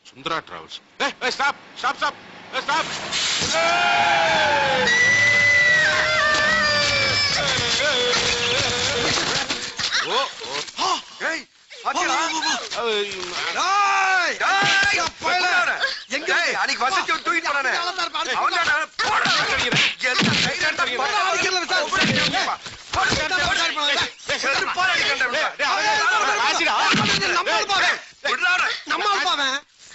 Sundara travels stop stop stop stop ஓ ஓ ஏய் பாத்தியா டேய், டேய், பயலே. எங்க டேய், அன்னைக்கு வசதி ஒரு தூக்கிட்டு போனானே. அவன்தானே? போடா, என்ன தைரியம்டா, போடா, அடிக்கல சார். போடா, போடா, அடிக்கண்டா, நம்ம ஆள் பாவன். விட்றாரு. நம்ம ஆள் பாவன்.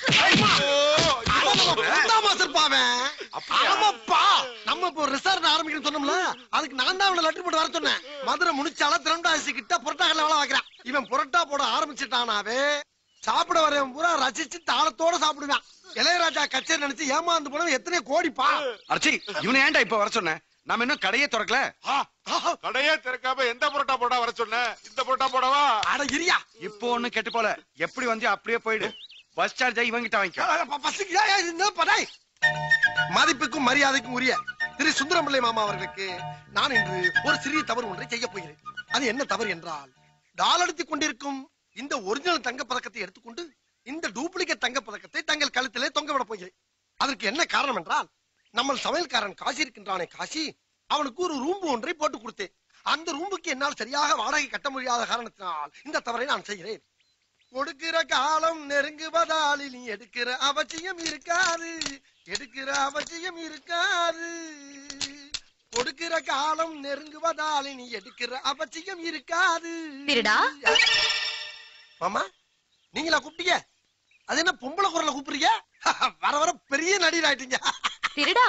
ரெண்டாம் மாசம் பாவன். ஆமாப்பா. நம்ம இப்போ resort ஆரம்பிக்கணும்னு சொன்னோம்ல, அதுக்கு நான் தான் அவனை letter போட்டு வர சொன்னேன். மதுரை முனிச்சால திரண்டாசி கிட்ட புரோட்டா கடையில வேலை பார்க்கறான். இவன் புரோட்டா போட ஆரம்பிச்சிட்டானாவே சாப்பிட வரவன் பூரா ரசிச்சு தாளத்தோட சாப்பிடுவான் இளையராஜா கச்சேரி நினைச்சு ஏமாந்து போனவன் எத்தனை கோடிப்பா அர்ச்சி இவனை ஏன்டா இப்ப வர சொன்ன நாம இன்னும் கடையே திறக்கல கடையே திறக்காம எந்த புரோட்டா போடா வர சொன்ன இந்த புரோட்டா போடவா அட இரியா இப்போ ஒண்ணும் கெட்டு போல எப்படி வந்து அப்படியே போயிடு பஸ் சார்ஜ் இவங்கிட்ட வாங்கிக்கோ பசிக்கு ஏய், ஏய், இந்த படை. மதிப்புக்கும் மரியாதைக்கும் உரிய திரு சுந்தரம்பிள்ளை மாமா அவர்களுக்கு நான் இன்று ஒரு சிறிய தவறு ஒன்றை செய்ய போகிறேன் அது என்ன தவறு என்றால் டாலடித்துக் கொண்டிருக்கும் இந்த ஒரிஜினல் தங்க பதக்கத்தை எடுத்துக்கொண்டு இந்த டூப்ளிகேட் தங்க பதக்கத்தை தங்கள் கழுத்திலே தொங்க விட போகிறேன் அதற்கு என்ன காரணம் என்றால் நம்ம சமையல்காரன் காசி இருக்கின்றானே காசி அவனுக்கு ஒரு ரூம் ஒன்றை போட்டு கொடுத்தேன் அந்த ரூமுக்கு என்னால் சரியாக வாடகை கட்ட முடியாத காரணத்தினால் இந்த தவறை நான் செய்கிறேன் கொடுக்கிற காலம் நெருங்குவதால் நீ எடுக்கிற அவசியம் இருக்காது எடுக்கிற அவசியம் இருக்காது கொடுக்கிற காலம் நெருங்குவதால் நீ எடுக்கிற அவசியம் இருக்காது திருடா. மாமா நீங்களா கூப்பிட்டீங்க அது என்ன பொம்பளை குரல்ல கூப்பிடுறீங்க வர வர பெரிய நடிகர் ஆயிட்டீங்க திருடா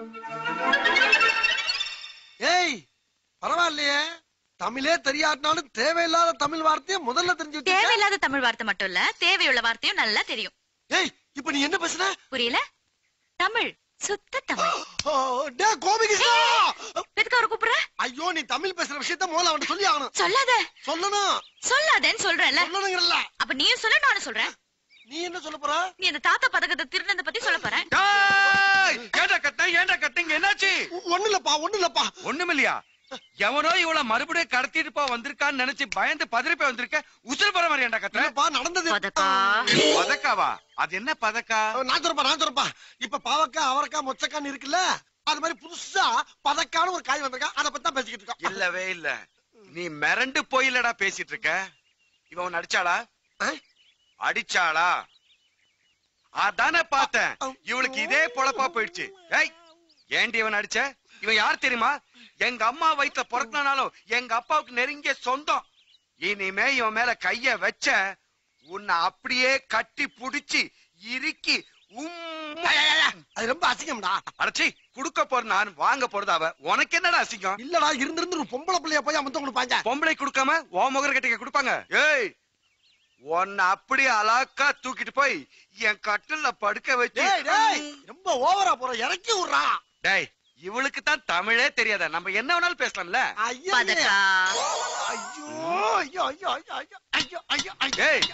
ஏய் பரவாயில்லையே தமிழே தெரியாட்டினாலும் தேவையில்லாத தமிழ் வார்த்தையை முதல்ல தெரிஞ்சு வச்சிருக்க. தேவையில்லாத தமிழ் வார்த்தை மட்டும் இல்ல தேவையுள்ள வார்த்தையும் நல்லா தெரியும் ஏய் இப்ப நீ என்ன பேசுன புரியல தமிழ் சுத்த தமிழ் ஓ, டேய் கோபிகிருஷ்ணா எதுக்கு அவரை கூப்பிடுற ஐயோ நீ தமிழ் பேசுற விஷயத்த முதல்ல அவன் சொல்லி ஆகணும் சொல்லாத சொல்லணும் சொல்லாதேன்னு சொல்றேன்ல சொல்லணுங்கிறல்ல அப்ப நீயும் சொல்ல நானும் சொல்றேன் நீ என்ன சொல்ல போற நீ அந்த தாத்தா பதக்கத்தை திருநந்த பத்தி சொல்ல போறேன் டேய், ஏன்டா கத்த ஏன்டா கத்தீங்க என்னாச்சு ஒண்ணு இல்லப்பா ஒண்ணு இல்லப்பா ஒண்ணுமில்லையா எவனோ இவள மறுபடியும் கடத்திட்டு போ வந்திருக்கான்னு நினைச்சு பயந்து பதறி போய் வந்திருக்க உசுறு போற மாதிரி ஏன்டா கத்துற இல்லப்பா நடந்தது பதக்கா பதக்காவா அது என்ன பதக்கா நான் சொல்றப்பா நான் சொல்றப்பா இப்ப பாவக்காய் அவரைக்காய் மொச்சக்கான்னு இருக்குல்ல அது மாதிரி புதுசா பதக்கான ஒரு காய் வந்திருக்கா அதை பத்தி தான் பேசிக்கிட்டு இருக்கோம் இல்லவே இல்ல நீ மிரண்டு போயில்லடா பேசிட்டு இருக்க இவன் உன்னை அடிச்சாளா ஆ? அடிச்சாளா அதானே பார்த்தேன் இவளுக்கு இதே பொழப்பா போயிடுச்சு ஏய் ஏண்டி இவன் அடிச்ச இவன் யார் தெரியுமா எங்க அம்மா வயித்துல பிறக்கனாலும் எங்க அப்பாவுக்கு நெருங்கிய சொந்தம் இனிமே இவன் மேல கைய வச்ச உன்னை அப்படியே கட்டி புடிச்சு இறுக்கி உம் ஏய், ஏய், ஏய், அது ரொம்ப அசிங்கம்டா அடைச்சி குடுக்க போற நான் வாங்க போறது அவ உனக்கு என்னடா அசிங்கம் இல்லடா இருந்திருந்து ஒரு பொம்பளை பிள்ளைய போய் அமர்த்த கொடுப்பாங்க பொம்பளை கொடுக்காம ஓ முகர கட்டிக்க கொடுப்பாங்க ஏய் உன்னை அப்படியே அலாக்கா தூக்கிட்டு போய் என் கட்டில்ல படுக்க வச்சு டேய் டேய் ரொம்ப ஓவரா போற இறக்கி விடுறா டேய் இவளுக்கு தான் தமிழே தெரியாத நம்ம என்ன வேணாலும் பேசலாம்ல ஐயா பதக்கா ஐயோ ஐயோ ஐயோ ஐயோ ஐயோ ஐயோ ஐயோ ஐயோ ஏய்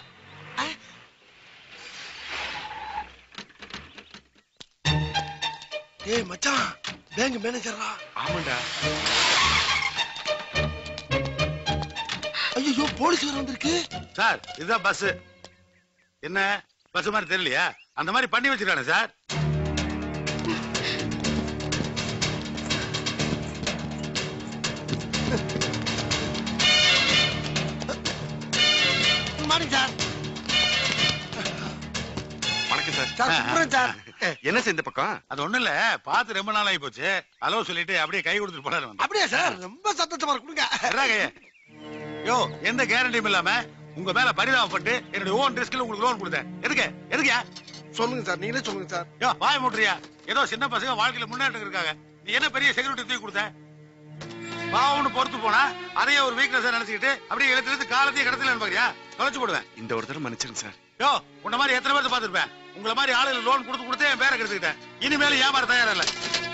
ஏய் மச்சான் பேங்க் மேனேஜரா ஆமாண்டா ஐயோ போலீஸ் வேற வந்திருக்கு சார் இதுதான் பஸ் என்ன பஸ் மாதிரி தெரியலையா அந்த மாதிரி பண்ணி வச்சிருக்கானே சார் மார்னிங் சார் வணக்கம் சார் சார் சுப்ரன் சார் என்ன சார் இந்த பக்கம் அது ஒண்ணும் இல்ல பார்த்து ரொம்ப நாள் ஆகி போச்சு அளவு சொல்லிட்டு அப்படியே கை கொடுத்துட்டு போறாரு வந்து அப்படியே சார் ரொம்ப சத்தத்தை கொடுங்க கைய யோ எந்த கேரண்டியும் இல்லாம உங்க மேல பரிதாபப்பட்டு என்னுடைய ஓன் ரிஸ்க்ல உங்களுக்கு லோன் கொடுத்தேன் எதுக்கு எதுக்குயா சொல்லுங்க சார் நீங்களே சொல்லுங்க சார் யோ வாய மூட்டுறியா ஏதோ சின்ன பசங்க வாழ்க்கையில முன்னேற்றம் இருக்காங்க நீ என்ன பெரிய செக்யூரிட்டி தூக்கி கொடுத்த பாவம்னு பொறுத்து போனா அதையே ஒரு வீக்னஸ் நினைச்சுக்கிட்டு அப்படியே எழுத்து எழுத்து காலத்தையும் கடத்தல பாக்குறியா தொலைச்சு போடுவேன் இந்த ஒரு தடவை மன்னிச்சிருங்க சார் யோ உன்ன மாதிரி எத்தனை பேர்த்த பாத்துருப்பேன் உங்கள மாதிரி ஆளுங்க லோன் கொடுத்து கொடுத்து என் பேரை கெடுத்துக்கிட்டேன் இனிமேல் ஏமாற தயாரா இல்ல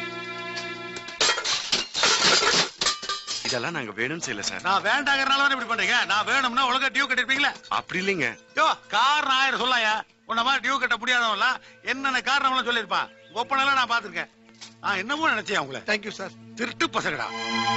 இதெல்லாம் நாங்க வேணும்னு செய்யல சார் நான் வேண்டாங்கிறனால இப்படி பண்றீங்க நான் வேணும்னா ஒழுங்கா டியூ கட்டிருப்பீங்களா அப்படி இல்லைங்க யோ காரணம் ஆயிரம் சொல்லாயா உன்ன மாதிரி டியூ கட்ட முடியாதவன்லாம் என்னென்ன காரணம்லாம் சொல்லியிருப்பான் ஒப்பனெல்லாம் நான் பாத்திருக்கேன் நான் என்னமோ நினைச்சேன் உங்களை தேங்க்யூ சார் திருட்டு பசங்கடா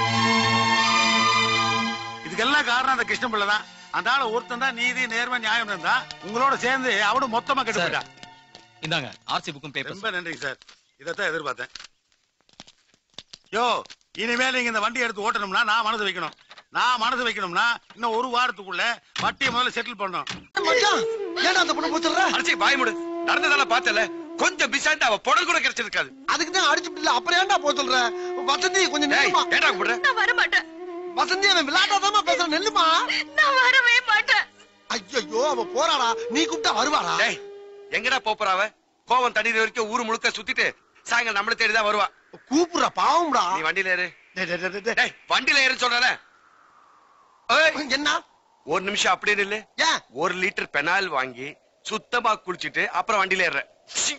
இதுக்கெல்லாம் காரணம் அந்த கிருஷ்ண பிள்ளை தான் அந்த ஆளு ஒருத்தன் தான் நீதி நேர்மை நியாயம் இருந்தா உங்களோட சேர்ந்து அவனும் மொத்தமா கெட்டு போயிட்டான் இந்தாங்க ஆர்சி புக்கும் பேப்பர்ஸ் ரொம்ப நன்றிங்க சார் இதைத்தான் எதிர்பார்த்தேன் யோ இனிமே நீங்க இந்த வண்டி எடுத்து ஓட்டணும்னா நான் மனசு வைக்கணும் நான் மனசு வைக்கணும்னா இன்னும் ஒரு வாரத்துக்குள்ள வட்டியை முதல்ல செட்டில் பண்ணணும் மச்சான் ஏன்டா அந்த பொண்ணை போச்சுடுற அடிச்சு வாய் முடு நடந்ததெல்லாம் பார்த்தல கொஞ்சம் பிசாண்டு அவ புடல் கூட கிடைச்சிருக்காது அதுக்கு தான் அடிச்சு இல்ல அப்புறம் ஏன்டா போக சொல்ற வசந்தி கொஞ்சம் ஏய், நெல்லுமா ஏன்டா கூப்பிடுற நான் வர மாட்டேன் வசந்தி அவன் விளையாட்டாதாமா பேசுற நெல்லுமா நான் வரவே மாட்டேன் ஐயோ அவ போறாடா நீ கூப்பிட்டா வருவாடா டேய் எங்கடா போறா அவ கோவம் தண்ணீர் வரைக்கும் ஊரு முழுக்க சுத்திட்டு சாயங்காலம் நம்மள தேடி தான் வருவா கூப்பிடுற பாவம்டா நீ வண்டியில ஏறு டேய், டேய், டேய், டேய். டேய் வண்டியில ஏறு சொல்றல ஏய் என்ன ஒரு நிமிஷம் அப்படியே நில்லு ஏன் ஒரு லிட்டர் பெனாயில் வாங்கி சுத்தமா குளிச்சிட்டு அப்புறம் வண்டியில ஏறுற சி.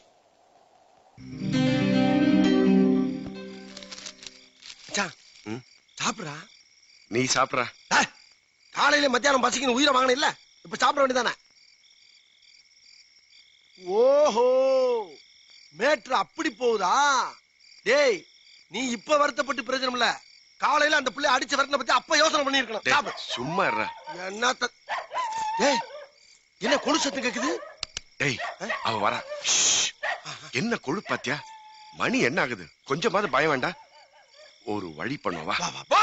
மச்சான் ம்? சாப்பிடுறா நீ சாப்பிடுற டேய், காலையில மத்தியானம் பசிக்கணும் உயிரை வாங்கின இல்ல இப்ப சாப்பிட வேண்டியதானே ஓஹோ மேட்ரு அப்படி போகுதா டேய் நீ இப்ப வருத்தப்பட்டு பிரயோஜனம் இல்ல காலையில அந்த பிள்ளை அடிச்ச வரட்டின பத்தி அப்ப யோசனை பண்ணிருக்கணும் டேய், சாப்பிடு சும்மா இருடா. என்ன த- டேய் என்ன கொலு சத்தம் கேக்குது டேய் அவ வரா ஷ். என்ன கொழு பாத்தியா மணி என்ன ஆகுது கொஞ்சமாவது பயம் வேண்டாம் ஒரு வழி பண்ணுவா வா, வா.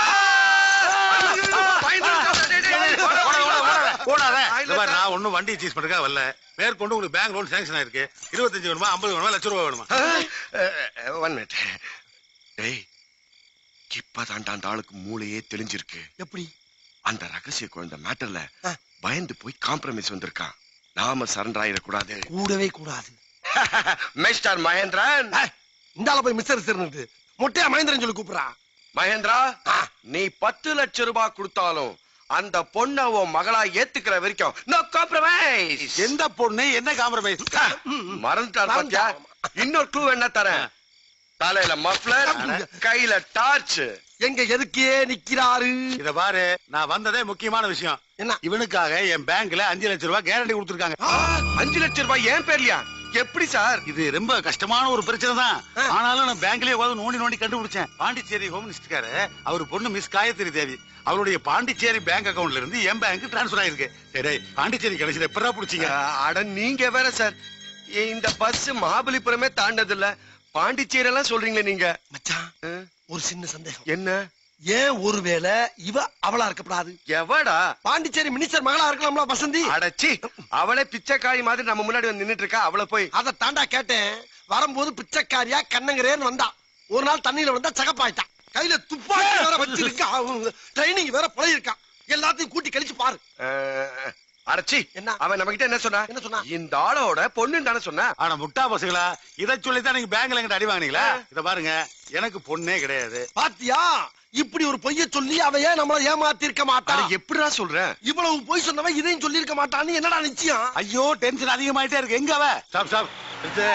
போடாத இந்த பாரு, நான் ஒண்ணும் வண்டி சீஸ் பண்றதுக்காக வரல மேற்கொண்டு உங்களுக்கு பேங்க் லோன் சாங்ஷன் ஆயிருக்கு இருபத்தஞ்சு வேணுமா ஐம்பது வேணுமா லட்ச ரூபாய் வேணுமா ஒன் மினிட் டேய் இப்பதான்டா அந்த ஆளுக்கு மூளையே தெளிஞ்சிருக்கு எப்படி அந்த ரகசிய குழந்தை மேட்டர்ல ஆ. பயந்து போய் காம்ப்ரமைஸ் வந்திருக்கான் நாம சரண்டர் ஆயிடக்கூடாது கூடவே கூடாது மிஸ்டர் மகேந்திரன் டேய், இந்த ஆள போய் மிஸ்டர் சேர்ந்து மொட்டையா மகேந்திரன் சொல்லி கூப்பிடுறா மகேந்திரா நீ பத்து லட்சம் ரூபாய் கொடுத்தாலும் அந்த பொண்ண உன் மகளா ஏத்துக்கிற வரைக்கும் no compromise. எந்த பொண்ணு என்ன காம்ப்ரமைஸ் மறந்துட்டார் பாத்தியா இன்னொரு டூ என்ன தரேன் தலையில மஃப்ளர் கையில டார்ச் எங்க எதுக்கே நிக்கிறாரு இத பாரு நான் வந்ததே முக்கியமான விஷயம் என்ன இவனுக்காக என் பேங்க்ல அஞ்சு லட்சம் ரூபாய் கேரண்டி கொடுத்துருக்காங்க அஞ்சு லட்சம் ரூபாய் ஏன் பேர்லையா எப்படி சார் இது ரொம்ப கஷ்டமான ஒரு பிரச்சனை தான் ஆ. ஆனாலும் நான் பேங்க்லயே உட்கார்ந்து நோண்டி நோண்டி கண்டுபிடிச்சேன் பாண்டிச்சேரி ஹோம் மினிஸ்டர்காரு அவர் பொண்ணு மிஸ் காயத்ரி தேவி அவருடைய பாண்டிச்சேரி பேங்க் அக்கவுண்ட்ல இருந்து என் பேங்க் டிரான்ஸ்பர் ஆயிருக்கு டேய், டேய், பாண்டிச்சேரி கடைசியில எப்படா பிடிச்சீங்க அஹ், அட நீங்க வேற சார் இந்த பஸ் மகாபலிபுரமே தாண்டது இல்ல பாண்டிச்சேரி எல்லாம் சொல்றீங்களே நீங்க மச்சான் அஹ், ஒரு சின்ன சந்தேகம் என்ன ஏன் ஒருவேளை இவ அவளா இருக்கப்படாது எவடா பாண்டிச்சேரி மினிஸ்டர் மகளா இருக்கலாம்ல வசந்தி அடச்சி அவளே பிச்சைக்காரி மாதிரி நம்ம முன்னாடி வந்து நின்னுட்டு இருக்கா அவளை போய் அத தாண்டா கேட்டேன் வரும்போது பிச்சைக்காரியா கண்ணங்கரேன்னு வந்தா ஒரு நாள் தண்ணியில வந்தா சகப்பாயிட்டான் கையில துப்பாக்கி வேற வச்சிருக்கா ட்ரைனிங் வேற பழகிருக்கா எல்லாத்தையும் கூட்டி கழிச்சு பாரு அஹ், அடச்சி என்ன? அவன் நம்ம கிட்ட என்ன சொன்னா என்ன சொன்னா? இந்த ஆளோட பொண்ணு தானே சொன்னா ஆனா முட்டா பசங்களா இதை சொல்லித்தான் நீங்க பேங்க்ல எங்கிட்ட அடி வாங்குனீங்களா இத பாருங்க எனக்கு பொண்ணே கிடையாது பாத்தியா இப்படி ஒரு பொய்ய சொல்லி அவ ஏன் நம்மள ஏமாத்தி இருக்க மாட்டா அட எப்படிடா சொல்ற இவ்வளவு பொய் சொன்னவன் இதையும் சொல்லி இருக்க மாட்டான்னு என்னடா நிச்சயம் ஐயோ டென்ஷன் அதிகமாயிட்டே இருக்கு எங்க அவ ஸ்டாப் ஸ்டாப் நிறுத்து.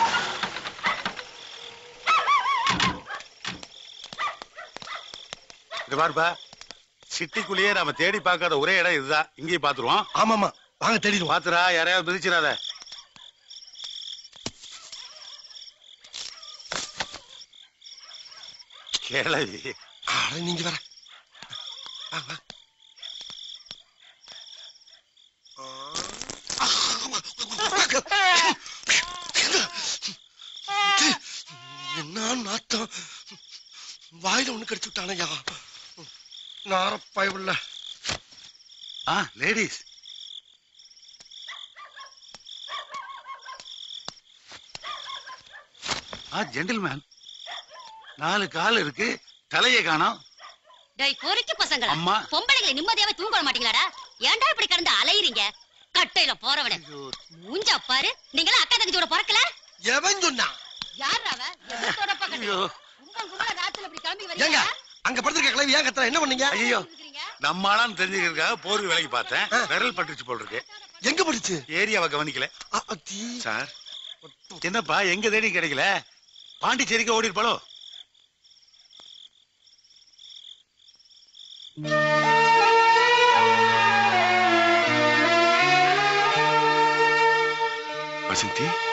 இது பாருப்பா சிட்டிக்குள்ளேயே நாம தேடி பார்க்காத ஒரே இடம் இதுதான் இங்கேயும் பாத்துருவோம் ஆமாமா வாங்க தேடிடுவோம் பாத்துரா யாரையாவது மிதிச்சிடாத கேளவி அட, நீங்க வேற வா, வா. என்ன நாத்தம் வாயில ஒண்ணு கடிச்சு விட்டானையா நாரப்பாய் உள்ள ஆ லேடிஸ் ஆ ஜென்டில்மேன் நாலு கால் இருக்கு தலையை காணோம் டேய் பொறுக்கி பசங்களா அம்மா. பொம்பளைங்களை நிம்மதியாவே தூங்க விட மாட்டீங்களாடா ஏன்டா இப்படி கிடந்து அலையுறீங்க கட்டையில போறவன மூஞ்சா பாரு நீங்களா அக்கா தங்கச்சியோட பிறக்கல எவன் சொன்னா யார் அவ எவன் தொடப்ப கட்டை? ஐயோ கும்பல் கும்பலா ராத்திரில இப்படி கிளம்பி ஏங்க வரீங்க அங்க படுத்திருக்க கிளவி ஏன் கத்துற என்ன பண்ணீங்க ஐயோ இருக்கிறீங்க? நம்ம ஆளான்னு தெரிஞ்சுக்கிறதுக்காக போர்வை வேலைக்கு பார்த்தேன் ஆ. விரல் பட்டுச்சு போல் இருக்கு எங்க படிச்சு ஏரியாவை கவனிக்கல சார் என்னப்பா எங்க தேடி கிடைக்கல பாண்டிச்சேரிக்கு ஓடி இருப்பாளோ வசந்தி